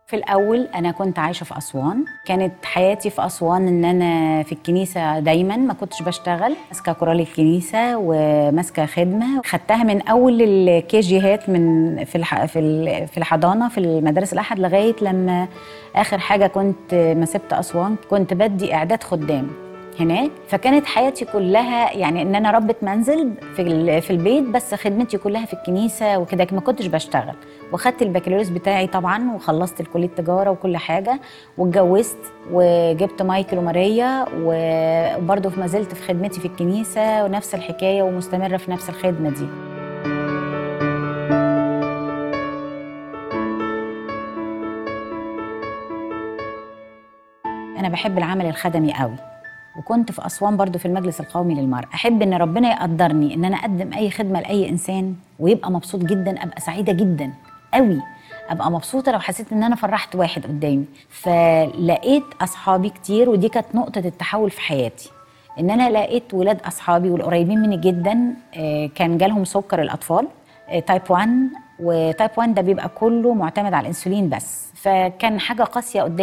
في الأول أنا كنت عايشة في أسوان كانت حياتي في أسوان إن أنا في الكنيسة دايما ما كنتش بشتغل ماسكة كورال الكنيسة وماسكة خدمة خدتها من أول الكي جيهات من في الح... في ال- في الحضانة في المدارس الأحد لغاية لما آخر حاجة كنت ما سبت أسوان كنت بدي إعداد خدام هناك فكانت حياتي كلها يعني ان انا ربة منزل في ال- في البيت بس خدمتي كلها في الكنيسه وكده ما كنتش بشتغل واخدت البكالوريوس بتاعي طبعا وخلصت الكليه التجاره وكل حاجه واتجوزت وجبت مايكل وماريا وبرضه ما زلت في خدمتي في الكنيسه ونفس الحكايه ومستمره في نفس الخدمه دي انا بحب العمل الخدمي قوي وكنت في اسوان برضو في المجلس القومي للمراه احب ان ربنا يقدرني ان انا اقدم اي خدمه لاي انسان ويبقى مبسوط جدا ابقى سعيده جدا قوي ابقى مبسوطه لو حسيت ان انا فرحت واحد قدامي فلقيت اصحابي كتير ودي كانت نقطه التحول في حياتي ان انا لقيت ولاد اصحابي والقريبين مني جدا آه، كان جالهم سكر الاطفال آه، تايب 1 وتايب 1 ده بيبقى كله معتمد على الانسولين بس فكان حاجه قاسيه قدامي